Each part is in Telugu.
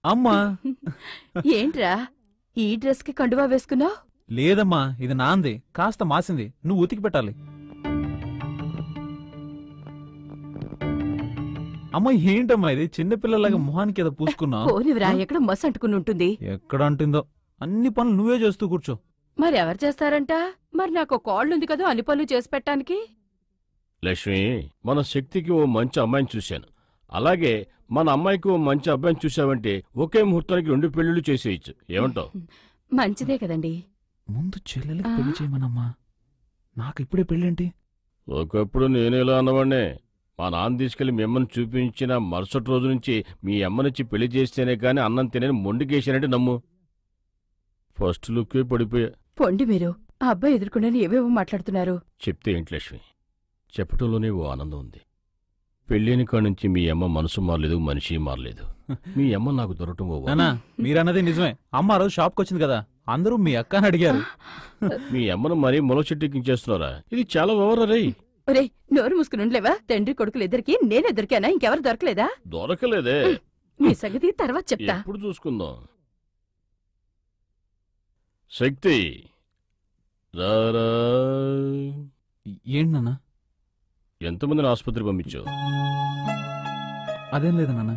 అమ్మా ఏంట్రా ఈ డ్రెస్ కి కండువా వేసుకున్నావు లేదమ్మా ఇది నాంది కాస్త మాసింది నువ్వు ఉతికి పెట్టాలి అమ్మ ఏంటమ్మా ఇది చిన్నపిల్లలాగా మొహానికి ఏదో పూసుకున్నావు పోనివిరా ఎక్కడ మస్ అంటుకుని ఉంటుంది ఎక్కడ అంటుందో అన్ని పనులు నువ్వే చేస్తూ కూర్చో మరి ఎవరు చేస్తారంట మరి నాకు కాళ్ళుంది కదా అన్ని పనులు చేసి పెట్టడానికి లక్ష్మి మన శక్తికి ఓ మంచి అమ్మాయిని చూశాను అలాగే మన అమ్మాయికి ఓ మంచి అబ్బాయిని చూసావంటే ఒకే ముహూర్తానికి రెండు పెళ్లిళ్ళు చేసేయచ్చు ఏమంటావు మంచిదే కదండి ముందు చెల్లెలకి పెళ్లి చేయమనమ్మా నాకు ఇప్పుడే పెళ్ళేంటి ఒకప్పుడు నేనేలా అన్నవాడినే మా నాన్న తీసుకెళ్లి మీ అమ్మని చూపించిన మరుసటి రోజు నుంచి మీ అమ్మనిచ్చి పెళ్లి చేస్తేనే గాని అన్నం తినని మొండికేసానంటే నమ్ము ఫస్ట్ లుక్కే పడిపోయా పొండి మీరు ఆ అబ్బాయి ఎదుర్కొండని ఏవేవో మాట్లాడుతున్నారు చెప్తే ఏంటి లక్ష్మి చెప్పటంలోనే ఓ ఆనందం ఉంది పెళ్ళైన కాడి నుంచి మీ అమ్మ మనసు మారలేదు మనిషి మారలేదు మీ అమ్మ నాకు దొరకటం ఓ వరం. నానా మీరన్నది నిజమే అమ్మ ఆ రోజు షాప్కి వచ్చింది కదా అందరూ మీ అక్క అని అడిగారు మీ అమ్మను మరీ మొల చెట్టెక్కించేస్తున్నారా ఇది చాలా ఓవరా రే ఒరే నోరు మూసుకుని ఉండలేవా తండ్రి కొడుకులు ఇద్దరికి నేను ఎదురికానా ఇంకెవరు దొరకలేదా దొరకలేదే మీ సంగతి తర్వాత చెప్తా ఎప్పుడు చూసుకుందాం శక్తి రారా ఏంటి నాన్న ఎంతమందిని ఆసుపత్రి పంపించావు అదేం లేదు నాన్న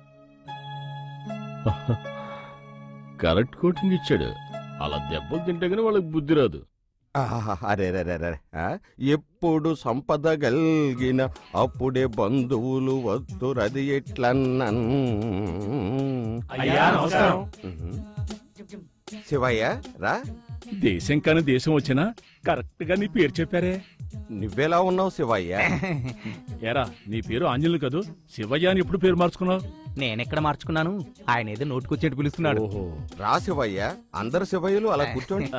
కరెక్ట్ కోటింగ్ ఇచ్చాడు అలా దెబ్బలు తింటే గానీ వాళ్ళకి బుద్ధి రాదు ఆహా, అరే రే రే రే, ఆ? ఎప్పుడు సంపద గల్గిన అప్పుడే బంధువులు వద్దురది ఎట్లన్నన్ అయ్యా, నమస్కారం. ఉహు. శివయ్య రా దేశం కాని దేశం వచ్చినా కరెక్ట్ గా నీ పేరు చెప్పారే నువ్వెలా ఉన్నావు శివయ్య ఎరా నీ పేరు ఆంజనేయులు కదూ శివయ్య అని ఎప్పుడు పేరు మార్చుకున్నావు నేనెక్కడ మార్చుకున్నాను ఆయన ఏదో నోటుకొచ్చేట్టు పిలుస్తున్నాడు ఓహో రా శివయ్య అందరు శివయ్యలు అలా కూర్చోండి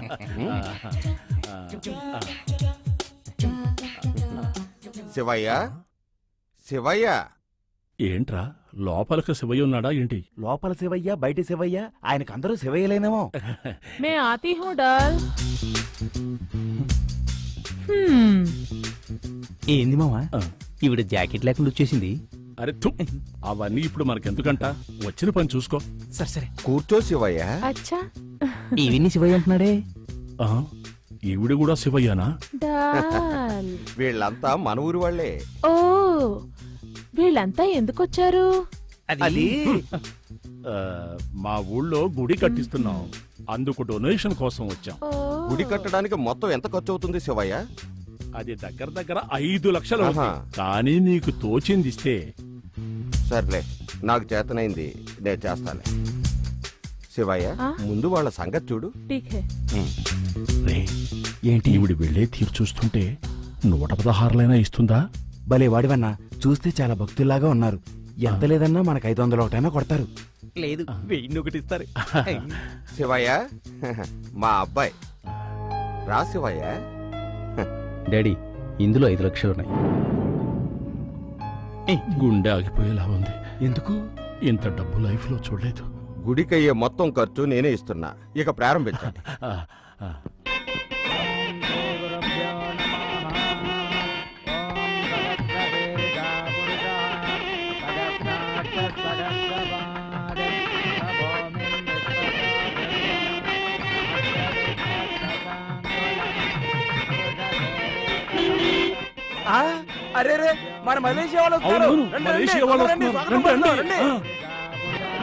శివయ్య శివయ్య ఏంట్రా లోపలికి శివయ్య ఉన్నాడా ఏంటి లోపల శివయ్య బయట శివయ్య ఆయనకు అందరూ శివయ్యలేనేమో मैं आती हूँ डल हम्म ఏంది మావా ఆ. ఈవిడ జాకెట్ లేకుండా వచ్చేసింది అరే థు అవన్నీ ఇప్పుడు మనకెందుకంట వచ్చిన పని చూసుకో సరే సరే కూర్చో శివయ్య अच्छा ఇవన్నీ శివయ్య అంటున్నాడే ఆ, ఈవిడ కూడా శివయ్యనా డల్ వీళ్ళంతా మన ఊరి వాళ్ళే ఓ వీళ్ళంతా ఎందుకొచ్చారు అది ఆ, మా ఊళ్ళో గుడి కట్టిస్తున్నాం అందుకు డొనేషన్ కోసం వచ్చాం ఓ గుడి కట్టడానికి మొత్తం ఎంత ఖర్చు అవుతుంది శివయ్య అది దగ్గర దగ్గర ఐదు లక్షలు అవుతుంది. ఆహా. కానీ నీకు తోచింది ఇస్తే సర్లే నాకు చేతనైంది నేను చేస్తాలే శివయ్య ఆ? ముందు వాళ్ళ సంగతి చూడు ठीक है రే ఏంటి ఈవిడ వెళ్ళే తీరు చూస్తుంటే నూట పదహారులైనా ఇస్తుందా భలే వాడివన్నా చూస్తే చాలా భక్తుల్లాగా ఉన్నారు ఎంత లేదన్నా మనకు ఐదు వందలు ఒకటైనా కొడతారు లేదు వెయ్యి ఒకటి ఇస్తారు శివయ్య మా అబ్బాయి రా శివయ్య డాడీ ఇందులో ఐదు లక్షలు ఉన్నాయి గుండె ఆగిపోయేలా ఉంది ఎందుకు ఇంత డబ్బు లైఫ్ లో చూడలేదు గుడికయ్యే మొత్తం ఖర్చు నేనే ఇస్తున్నా ఇక ప్రారంభించండి ఆ, ఆ. అరే రే మన మలేషియా వాళ్ళు వస్తున్నారు. అవునవును రండి, మలేషియా రండి, వాళ్ళు రండి, వస్తున్నారు. స్వాగతం రండి, పలుకుతాం, రండి. రండి. ఆ.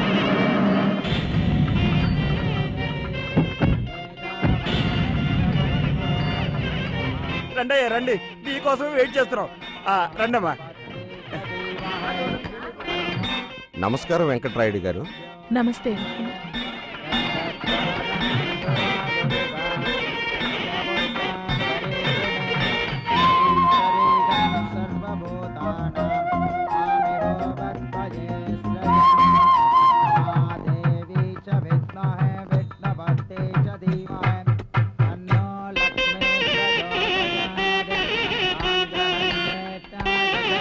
రండి అయ్యా, రండి మీకోసం వెయిట్ చేస్తున్నాం ఆ, రండమ్మా నమస్కారం వెంకట్రాయుడు గారు नमस्ते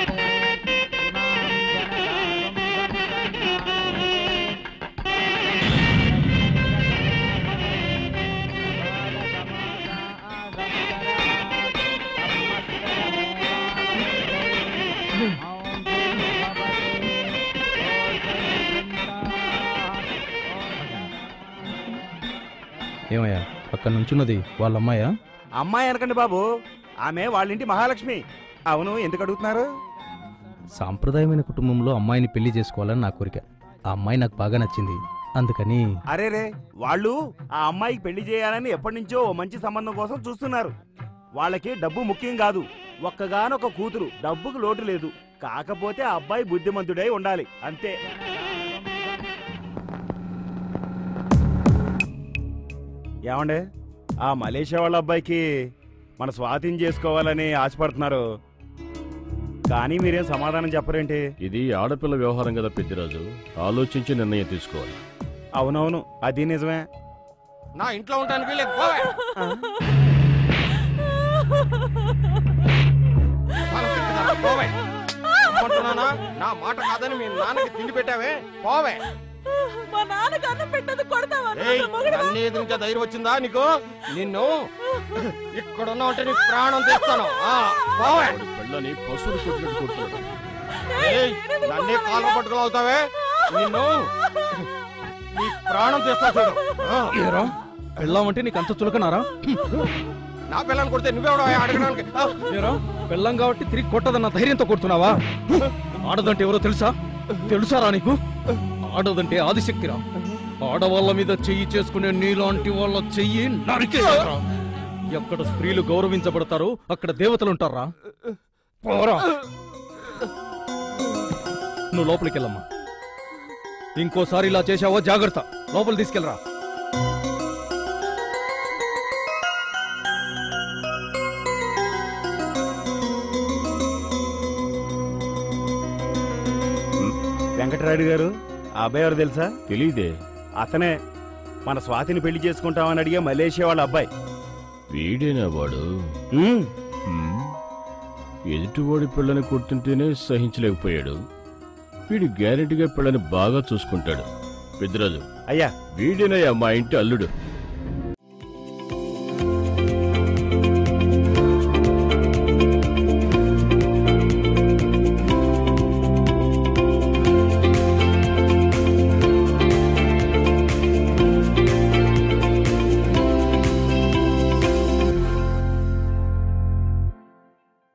Thank you. ఏమయ్యా అక్కడ నుంచున్నది వాళ్ళ అమ్మాయా అమ్మాయి అనకండి బాబు ఆమె వాళ్ళింటి మహాలక్ష్మి అవును ఎందుకు అడుగుతున్నారు సాంప్రదాయమైన కుటుంబంలో అమ్మాయిని పెళ్లి చేసుకోవాలని నా కోరిక ఆ అమ్మాయి నాకు బాగా నచ్చింది అందుకని అరే రే వాళ్ళు ఆ అమ్మాయికి పెళ్లి చేయాలని ఎప్పటి నుంచో ఓ మంచి సంబంధం కోసం చూస్తున్నారు వాళ్ళకి డబ్బు ముఖ్యం కాదు ఒక్కగానొక కూతురు డబ్బుకు లోటు లేదు కాకపోతే ఆ అబ్బాయి బుద్ధిమంతుడై ఉండాలి అంతే ఏమండే ఆ మలేషియా వాళ్ళ అబ్బాయికి మన స్వాధీనం చేసుకోవాలని ఆశపడుతున్నారు కానీ మీరేం సమాధానం చెప్పరేంటి ఇది ఆడపిల్ల వ్యవహారం కదా పెద్దిరాజు ఆలోచించి నిర్ణయం తీసుకోవాలి అవునవును అది నిజమే నా ఇంట్లో ఉంటాను వీలేదు పోవే మనం తిట్టుదాం, పోవే రమ్మంటున్నానా? నా మాట కాదని మీ నాన్నకి తిండి పెట్టావే పోవే మా నాన్నకు అన్నం పెట్టదు కొడతావా ఏయ్, నన్ను ఎదిరించే ధైర్యం వచ్చిందా నీకు నిన్ను ఇక్కడ ఉన్నావు అంటే నీ ప్రాణం తెస్తాను ఆ, పోవే వాడి పిల్లని పశువులు కొట్టినట్టు కొడుతున్నాడు ఏయ్, నన్నే కాళ్ళ పట్టుకుని అవుతావే నిన్ను నీ ప్రాణం తెస్తా చూడు ఆ, ఏరా పెళ్ళామంటే నీకు అంత చులకనారా నా పిల్లని కొడితే నువ్వెవడో అడగడానికి ఆ, ఏరా పెళ్ళం కాబట్టి తిరిగి కొట్టదన్న ధైర్యంతో కొడుతున్నావా ఆడదంటే ఎవరో తెలుసా తెలుసారా నీకు ఆడదంటే ఆదిశక్తిరా ఆడవాళ్ళ మీద చెయ్యి చేసుకునే నీలాంటి వాళ్ళ చెయ్యి నరికే ఎక్కడ స్త్రీలు గౌరవించబడతారో అక్కడ దేవతలు ఉంటారా పోరా నువ్వు లోపలికి వెళ్ళమ్మా ఇంకోసారి ఇలా చేశావో జాగ్రత్త లోపల తీసుకెళ్ళరా వెంకటరాయుడు గారు ఆ అబ్బాయి ఎవరు తెలుసా తెలియదే అతనే మన స్వాతిని పెళ్లి చేసుకుంటామని అడిగే మలేషియా వాళ్ళ అబ్బాయి వీడేనా వాడు ఉమ్, హ్మ్. ఎదుటివాడి పిల్లని కొడుతుంటేనే సహించలేకపోయాడు వీడు గ్యారెంటీగా పిల్లని బాగా చూసుకుంటాడు పెద్దరాజు అయ్యా వీడేనయ్యా మా ఇంటి అల్లుడు